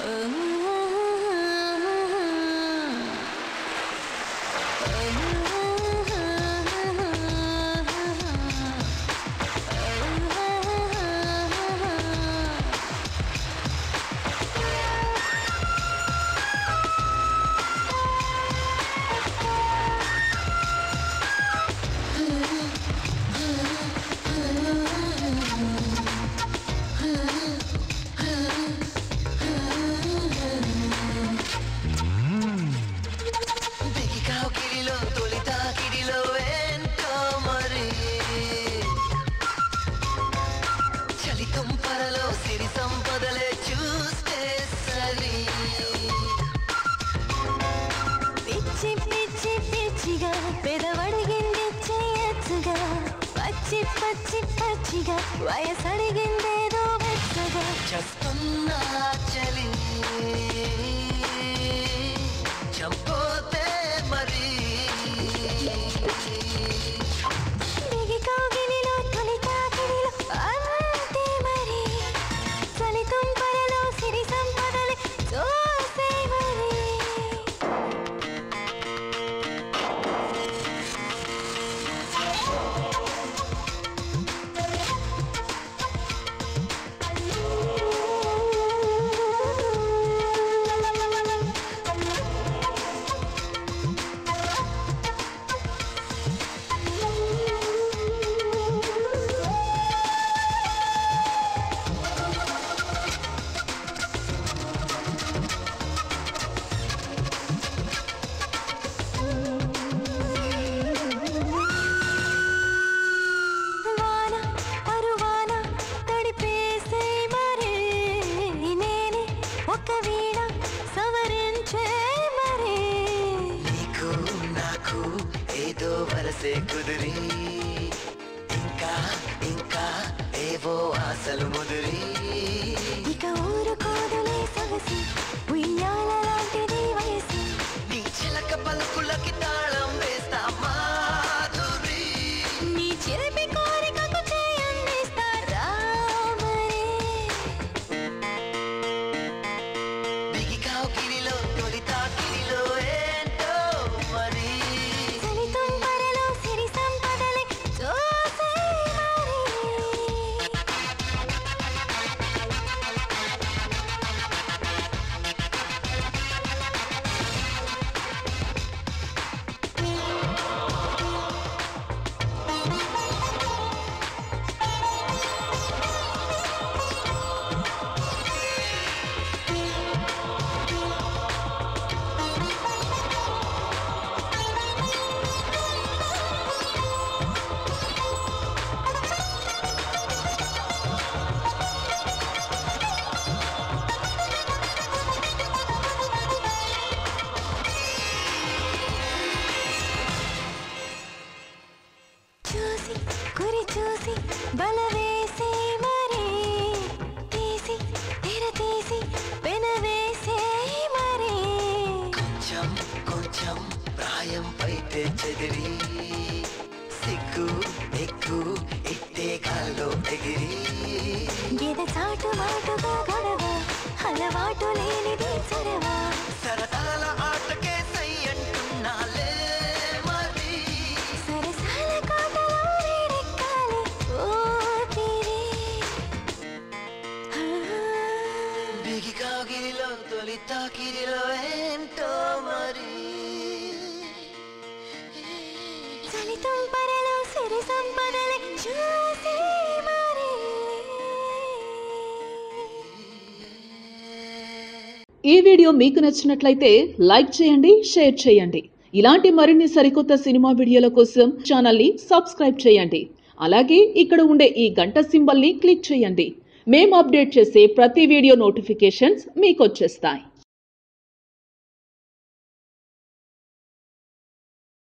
బిగికావు గిరిలో తొలి తాకిడిలో ఏంటో మరి చలి తుంపరలో సిరి సంపదలే చూస్తే సరి పిచ్చి పిచ్చి పిచ్చిగా పెదవడిగింది చేయొచ్చుగా పచ్చి పచ్చి పచ్చిగా వయసడిగిందేదో వెచ్చగా చస్తున్నా చలి చంపోతే మరి దిగి కౌగిలిలో తొలి తాకిడిలో అంతే మరి చలి తుంపరలో సిరి సంపదలే చూసే మరి వాన పరువాన తడిపేసే మరి నేనే ఒక వీణ సవరించే మరి నీకు నాకు ఏదో వరసే కుదిరి ఇంకా ఇంకా ఏవో ఆశలు ముదిరి ఇక ఊరుకోదులే సొగసి ఉయ్యాల లాంటిది వయసు నీ చిలక పలుకులకి తాళం వేస్తా మాధురి నీ చిలిపి కోరికకు చేయందిస్తారా మరి బిగికావు గిరిలో తొలి తాకిడిలో ఏంటో మరి చలి తుంపరలో సిరి సంపదలే చూసే మరి చూసి గురి చూసి బల వేసే మరి తీసి తెర తీసి పెన వేసే మరి కొంచెం కొంచెం ప్రాయం పైతే చెదిరి సిగ్గు ఎగ్గు ఇట్టే గాల్లో ఎగిరి గెద చాటు మాటుగా గొడవ అలవాటు లేనిది చొరవ సరదాల ఆటకే సై అంటున్నాలే మరి సరసాల కోటలో వేడెక్కాలి ఊపిరి ఆ. బిగికావు గిరిలో తొలి తాకిరిలో ఏంటో మరి చలి తుంపరలో సిరి సంపదలే చూసి మరి ఈ వీడియో మీకు నచ్చినట్లయితే లైక్ చేయండి షేర్ చేయండి ఇలాంటి మరిన్ని సరికొత్త సినిమా వీడియోల కోసం ఛానల్ని సబ్స్క్రైబ్ చేయండి అలాగే ఇక్కడ ఉండే ఈ గంట సింబల్ని క్లిక్ చేయండి మేము అప్డేట్ చేసే ప్రతి వీడియో నోటిఫికేషన్స్ మీకు వచ్చేస్తాయి